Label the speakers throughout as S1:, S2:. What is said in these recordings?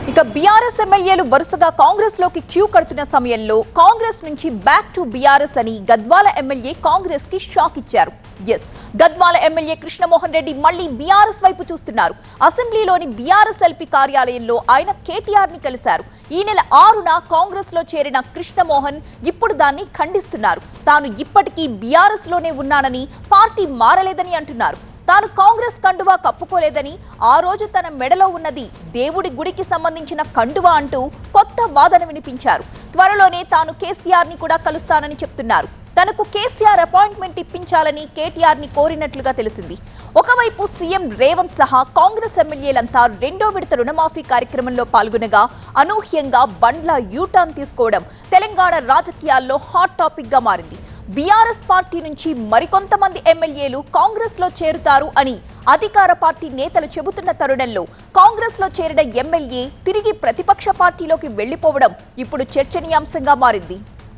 S1: ఇక బీఆర్ఎస్ ఎమ్మెల్యేలు వరుసగా కాంగ్రెస్ లోకి క్యూ కడుతున్న సమయంలో కాంగ్రెస్ నుంచి బ్యాక్ టు బీఆర్ఎస్ అని గద్వాల ఎమ్మెల్యే కాంగ్రెస్ కి షాక్ ఇచ్చారు ఎస్ గద్వాల ఎమ్మెల్యే కృష్ణమోహన్ రెడ్డి మళ్ళీ బీఆర్ఎస్ వైపు చూస్తున్నారు అసెంబ్లీలోని బీఆర్ఎస్ ఎల్పీ కార్యాలయంలో ఆయన కేటీఆర్ ని కలిశారు ఈ నెల ఆరున కాంగ్రెస్ లో చేరిన కృష్ణమోహన్ ఇప్పుడు దాన్ని ఖండిస్తున్నారు తాను ఇప్పటికీ బీఆర్ఎస్ లోనే ఉన్నానని పార్టీ మారలేదని అంటున్నారు తాను కాంగ్రెస్ కండువా కప్పుకోలేదని ఆ రోజు తన మెడలో ఉన్నది దేవుడి గుడికి సంబంధించిన కండువా అంటూ కొత్త వాదన వినిపించారు త్వరలోనే తాను కేసీఆర్ ని కూడా కలుస్తానని చెప్తున్నారు తనకు కేసీఆర్ అపాయింట్మెంట్ ఇప్పించాలని కేటీఆర్ ని కోరినట్లుగా తెలిసింది ఒకవైపు సీఎం రేవంత్ సహా కాంగ్రెస్ ఎమ్మెల్యేలంతా రెండో విడత రుణమాఫీ కార్యక్రమంలో పాల్గొనగా అనూహ్యంగా బండ్ల యూటర్న్ తీసుకోవడం తెలంగాణ రాజకీయాల్లో హాట్ టాపిక్ గా మారింది బీఆర్ఎస్ పార్టీ నుంచి మరికొంతమంది ఎమ్మెల్యేలు కాంగ్రెస్ లో చేరుతారు అని అధికార పార్టీ నేతలు చెబుతున్న తరుణంలో కాంగ్రెస్ లో చేరిన ఎమ్మెల్యే తిరిగి ప్రతిపక్ష పార్టీలోకి వెళ్లిపోవడం ఇప్పుడు చర్చనీయాంశంగా మారింది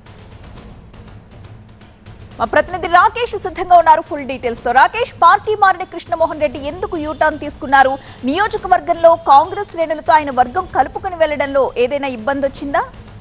S1: మా ప్రతినిధి రాకేష్ సిద్ధంగా ఉన్నారు ఫుల్ డీటెయిల్స్ తో రాకేష్ పార్టీ మారిన కృష్ణమోహన్ రెడ్డి ఎందుకు యూటర్న్ తీసుకున్నారు నియోజకవర్గంలో కాంగ్రెస్ శ్రేణులతో ఆయన వర్గం కలుపుకుని వెళ్లడంలో ఏదైనా ఇబ్బంది వచ్చిందా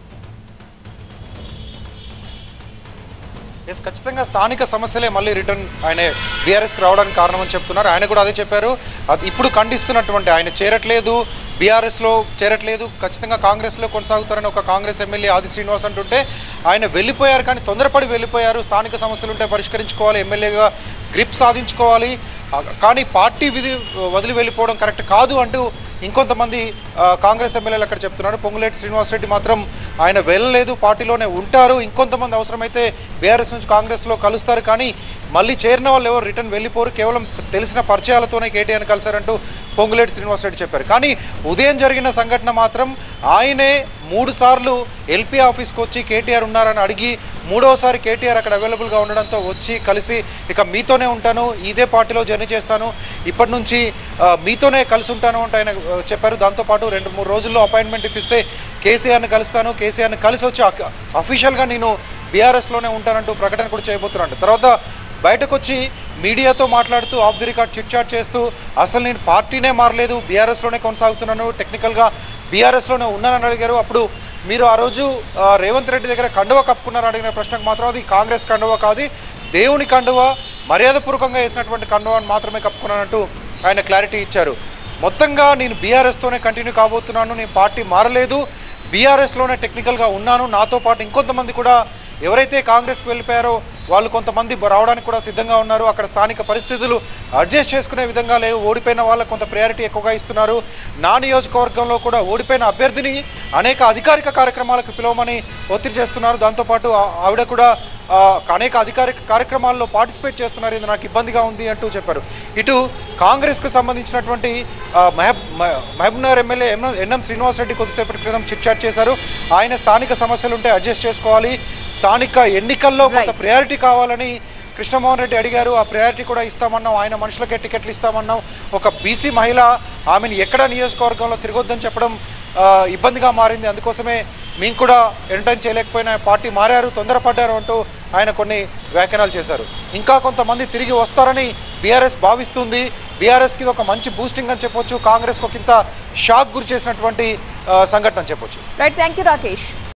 S2: ఎస్ ఖచ్చితంగా స్థానిక సమస్యలే మళ్ళీ రిటర్న్ ఆయన బీఆర్ఎస్కి రావడానికి కారణమని చెప్తున్నారు ఆయన కూడా అదే చెప్పారు అది ఇప్పుడు ఖండిస్తున్నటువంటి ఆయన చేరట్లేదు బీఆర్ఎస్లో చేరట్లేదు ఖచ్చితంగా కాంగ్రెస్లో కొనసాగుతారని ఒక కాంగ్రెస్ ఎమ్మెల్యే ఆది శ్రీనివాస్ అంటుంటే ఆయన వెళ్ళిపోయారు కానీ తొందరపడి వెళ్ళిపోయారు స్థానిక సమస్యలు ఉంటే పరిష్కరించుకోవాలి ఎమ్మెల్యేగా గ్రిప్ సాధించుకోవాలి ఆ, కానీ పార్టీ విధి వదిలి వెళ్ళిపోవడం కరెక్ట్ కాదు అంటూ ఇంకొంతమంది ఆ, కాంగ్రెస్ ఎమ్మెల్యేలు అక్కడ చెప్తున్నారు పొంగులేటి శ్రీనివాసరెడ్డి మాత్రం ఆయన వెళ్ళలేదు పార్టీలోనే ఉంటారు ఇంకొంతమంది అవసరమైతే బీఆర్ఎస్ నుంచి కాంగ్రెస్లో కలుస్తారు కానీ మళ్ళీ చేరిన వాళ్ళు ఎవరు రిటర్న్ వెళ్ళిపోరు కేవలం తెలిసిన పరిచయాలతోనే కేటీఆర్ని కలిశారంటూ పొంగులేటి శ్రీనివాసరెడ్డి చెప్పారు కానీ ఉదయం జరిగిన సంఘటన మాత్రం ఆయనే మూడు సార్లు ఎల్పీ ఆఫీస్కి వచ్చి కేటీఆర్ ఉన్నారని అడిగి మూడోసారి కేటీఆర్ అక్కడ అవైలబుల్గా ఉండడంతో వచ్చి కలిసి ఇక మీతోనే ఉంటాను ఇదే పార్టీలో జర్నీ చేస్తాను ఇప్పటి నుంచి ఆ, మీతోనే కలిసి ఉంటాను అంటే ఆయన ఆ, చెప్పారు దాంతోపాటు రెండు మూడు రోజుల్లో అపాయింట్మెంట్ ఇప్పిస్తే కేసీఆర్ని కలుస్తాను కేసీఆర్ని కలిసి వచ్చి అక- అఫీషియల్గా నేను బీఆర్ఎస్లోనే ఉంటానంటూ ప్రకటన కూడా చేయబోతున్నాను తర్వాత బయటకు వచ్చి మీడియాతో మాట్లాడుతూ off the record chit chat చేస్తూ అసలు నేను పార్టీనే మారలేదు బీఆర్ఎస్లోనే కొనసాగుతున్నాను టెక్నికల్గా బీఆర్ఎస్లోనే ఉన్నానని అడిగారు అప్పుడు మీరు ఆ రోజు ఆ, రేవంత్ రెడ్డి దగ్గర కండువ కప్పుకున్నారు అడిగిన ప్రశ్నకు మాత్రం అది కాంగ్రెస్ కండువ కాదు దేవుని కండువ మర్యాదపూర్వకంగా వేసినటువంటి కండువ అని మాత్రమే కప్పుకున్నానంటూ ఆయన క్లారిటీ ఇచ్చారు మొత్తంగా నేను బీఆర్ఎస్తోనే కంటిన్యూ కాబోతున్నాను నేను పార్టీ మారలేదు బీఆర్ఎస్లోనే టెక్నికల్గా ఉన్నాను నాతో పాటు ఇంకొంతమంది కూడా ఎవరైతే కాంగ్రెస్కి వెళ్ళిపోయారో వాళ్ళు కొంతమంది రావడానికి కూడా సిద్ధంగా ఉన్నారు అక్కడ స్థానిక పరిస్థితులు అడ్జస్ట్ చేసుకునే విధంగా లేవు ఓడిపోయిన వాళ్ళకు కొంత ప్రయారిటీ ఎక్కువగా ఇస్తున్నారు నా నియోజకవర్గంలో కూడా ఓడిపోయిన అభ్యర్థిని అనేక అధికారిక కార్యక్రమాలకు పిలవమని ఒత్తిడి చేస్తున్నారు దాంతోపాటు ఆ- ఆవిడ కూడా ఆ, అనేక అధికారిక కార్యక్రమాల్లో పార్టిసిపేట్ చేస్తున్నారు ఇది నాకు ఇబ్బందిగా ఉంది అంటూ చెప్పారు ఇటు కాంగ్రెస్కి సంబంధించినటువంటి ఆ, మహబ్ మ- Mahabubnagar MLA M NM Srinivasreddy కొద్దిసేపటి క్రితం చిట్ చాట్ చేశారు ఆయన స్థానిక సమస్యలు ఉంటే అడ్జస్ట్ చేసుకోవాలి స్థానిక ఎన్నికల్లో కొంత
S1: Right.
S2: ప్రయారిటీ కావాలని కృష్ణమోహన్ రెడ్డి అడిగారు ఆ ప్రయారిటీ కూడా ఇస్తామన్నాం ఆయన మనుషులకే టికెట్లు ఇస్తామన్నాం ఒక బీసీ మహిళ ఆమెను ఎక్కడ నియోజకవర్గంలో తిరగొద్దని చెప్పడం ఆ, ఇబ్బందిగా మారింది అందుకోసమే మేము కూడా ఎంటర్టైన్ చేయలేకపోయినా పార్టీ మారారు తొందరపడ్డారు అంటూ ఆయన కొన్ని వ్యాఖ్యానాలు చేశారు ఇంకా కొంతమంది తిరిగి వస్తారని బీఆర్ఎస్ భావిస్తుంది బీఆర్ఎస్కి ఇది ఒక మంచి బూస్టింగ్ అని చెప్పొచ్చు కాంగ్రెస్కి ఒక ఇంత షాక్ గురి చేసినటువంటి ఆ, సంఘటన అని చెప్పొచ్చు
S1: రైట్ థ్యాంక్ యూ రాకేష్